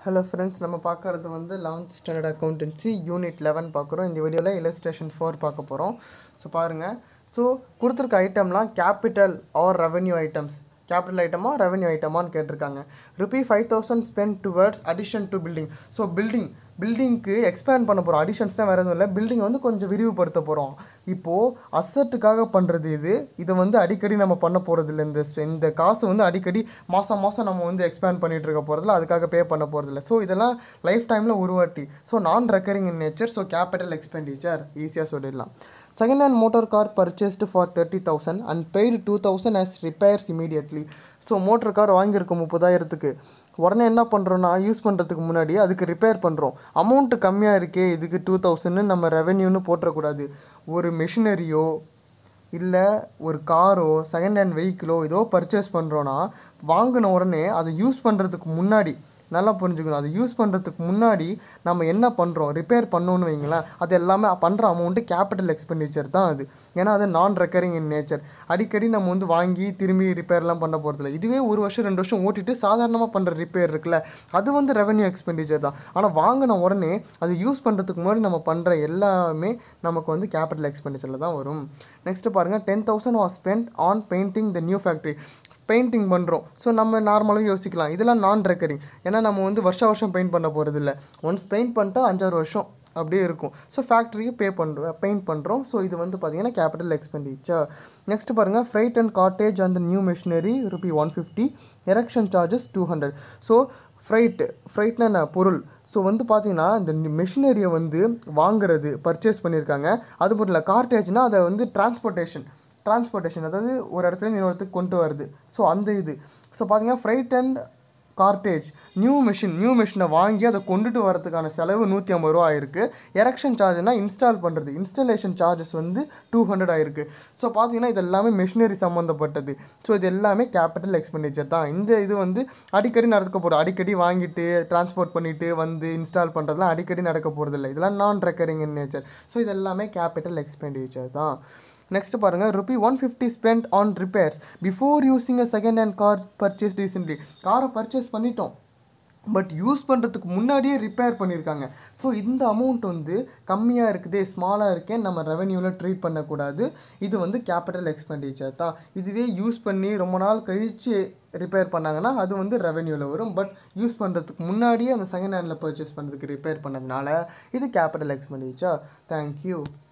hello friends நம்ம பார்க்குறது வந்து eleventh standard accountancy unit eleven பார்க்குறோம் இந்த வீடியோவில் illustration ஃபோர் பார்க்க போகிறோம் ஸோ பாருங்கள் ஸோ கொடுத்துருக்க ஐட்டம்லாம் capital or revenue items capital ஐட்டமா ரெவென்யூ ஐட்டமான்னு கேட்டிருக்காங்க rupee five thousand spend towards addition to building so building பில்டிங்க்கு எக்ஸ்பேண்ட் பண்ண போகிறோம் அடிஷன்ஸ்னால் வேறு எதுவும் இல்லை பில்டிங் வந்து கொஞ்சம் விரிவுபடுத்த போகிறோம் இப்போது அசட்டுக்காக பண்ணுறது இது இதை வந்து அடிக்கடி நம்ம பண்ண போகிறது இல்லை இந்த இந்த காசு வந்து அடிக்கடி மாதம் மாதம் நம்ம வந்து எக்ஸ்பேண்ட் பண்ணிகிட்டு இருக்க போகிறதில்ல அதுக்காக பே பண்ண போகிறதில்ல ஸோ இதெல்லாம் லைஃப் டைமில் உருவாட்டி ஸோ நான் recurring in nature so capital expenditure ஈஸியாக சொல்லிடலாம் second hand motor car purchased for thirty thousand and paid two thousand as repairs immediately so motor car வாங்கியிருக்கோம் முப்பதாயிரத்துக்கு உடனே என்ன பண்ணுறோன்னா யூஸ் பண்ணுறதுக்கு முன்னாடி அதுக்கு ரிப்பேர் பண்ணுறோம் அமௌண்ட்டு கம்மியாக இருக்கே இதுக்கு டூ தௌசண்ட்னு நம்ம ரெவென்யூன்னு போட்டுறக்கூடாது ஒரு மிஷினரியோ இல்லை ஒரு காரோ செகண்ட் ஹேண்ட் வெஹிக்கிளோ ஏதோ பர்ச்சேஸ் பண்ணுறோன்னா வாங்கின உடனே அதை யூஸ் பண்ணுறதுக்கு முன்னாடி நல்லா புரிஞ்சுக்கணும் அதை யூஸ் பண்ணுறதுக்கு முன்னாடி நம்ம என்ன பண்ணுறோம் ரிப்பேர் பண்ணோன்னு வைங்களேன் அது எல்லாமே பண்ணுற அமௌண்ட்டு கேபிட்டல் எக்ஸ்பெண்டிச்சர் தான் அது ஏன்னா அது நான் ரெக்கரிங் இன் நேச்சர் அடிக்கடி நம்ம வந்து வாங்கி திரும்பி ரிப்பேர்லாம் பண்ண போகிறதில்ல இதுவே ஒரு வருஷம் ரெண்டு வருஷம் ஓட்டிட்டு சாதாரணமாக பண்ணுற ரிப்பேர் இருக்குல்ல அது வந்து ரெவென்யூ எக்ஸ்பெண்டிச்சர் தான் ஆனால் வாங்கின உடனே அது யூஸ் பண்ணுறதுக்கு முன்னாடி நம்ம பண்ணுற எல்லாமே நமக்கு வந்து கேபிட்டல் எக்ஸ்பெண்டிச்சரில் தான் வரும் நெக்ஸ்ட்டு பாருங்கள் ten thousand was spend on painting the new factory painting பண்ணுறோம் ஸோ நம்ம நார்மலாக யோசிக்கலாம் இதெல்லாம் நான் ரெக்கரிங் ஏன்னா நம்ம வந்து வருஷம் வருஷம் பெயிண்ட் பண்ண போகிறது இல்லை ஒன்ஸ் பெயிண்ட் பண்ணிட்டா அஞ்சாறு வருஷம் அப்படியே இருக்கும் ஸோ ஃபேக்ட்ரிக்கு பே பண்ணுறோம் பெயிண்ட் பண்ணுறோம் ஸோ இது வந்து பார்த்தீங்கன்னா கேபிட்டல் எக்ஸ்பெண்டிச்சர் நெக்ஸ்ட் பாருங்கள் ஃப்ரைட் அண்ட் காட்டேஜ் அந்த new machinery rupee one fifty erection charges two hundred so freight ஃப்ரைட்னா என்ன பொருள் ஸோ வந்து பார்த்தீங்கன்னா இந்த மிஷினரியை வந்து வாங்குறது பர்ச்சேஸ் பண்ணியிருக்காங்க அது மட்டும் இல்லை கார்டேஜ்னால் அதை வந்து டிரான்ஸ்போர்ட்டேஷன் டிரான்ஸ்போர்ட்டேஷன் அதாவது ஒரு இடத்துல இன்னொரு இடத்துக்கு கொண்டு வருது ஸோ அந்த இது ஸோ பார்த்தீங்கன்னா freight and carriage new machine new மிஷினை வாங்கி அதை கொண்டுட்டு வரதுக்கான செலவு நூற்றி ஐம்பது ரூபா ஆயிருக்கு எரெக்ஷன் சார்ஜ்னா இன்ஸ்டால் பண்ணுறது இன்ஸ்டலேஷன் சார்ஜஸ் வந்து டூ ஹண்ட்ரட் ஆயிருக்கு ஸோ பார்த்தீங்கன்னா இது எல்லாமே மிஷினரி சம்மந்தப்பட்டது ஸோ இது எல்லாமே கேபிட்டல் எக்ஸ்பெண்டிச்சர் தான் இந்த இது வந்து அடிக்கடி நடக்க போகிறோம் அடிக்கடி வாங்கிட்டு டிரான்ஸ்போர்ட் பண்ணிவிட்டு வந்து இன்ஸ்டால் பண்ணுறதுலாம் அடிக்கடி நடக்க போகிறதில்ல இதெல்லாம் நான் ரெக்கரிங் இன் நேச்சர் ஸோ இது எல்லாமே கேபிட்டல் எக்ஸ்பெண்டிச்சர் தான் நெக்ஸ்ட் பாருங்கள் rupee one fifty spend on repairs before using a second hand car purchase recently காரை பர்ச்சேஸ் பண்ணிட்டோம் பட் யூஸ் பண்ணுறதுக்கு முன்னாடியே ரிப்பேர் பண்ணியிருக்காங்க ஸோ இந்த அமௌண்ட் வந்து கம்மியாக இருக்குது ஸ்மாலாக இருக்கே நம்ம ரெவென்யூவில் ட்ரீட் பண்ணக்கூடாது இது வந்து கேபிட்டல் எக்ஸ்பெண்டிச்சர் தான் இதுவே யூஸ் பண்ணி ரொம்ப நாள் கழித்து ரிப்பேர் பண்ணாங்கன்னா அது வந்து ரெவென்யூவில் வரும் பட் யூஸ் பண்ணுறதுக்கு முன்னாடியே அந்த செகண்ட் ஹேண்டில் பர்ச்சேஸ் பண்ணுறதுக்கு ரிப்பேர் பண்ணதுனால இது கேபிட்டல் எக்ஸ்பெண்டிச்சர் தேங்க்யூ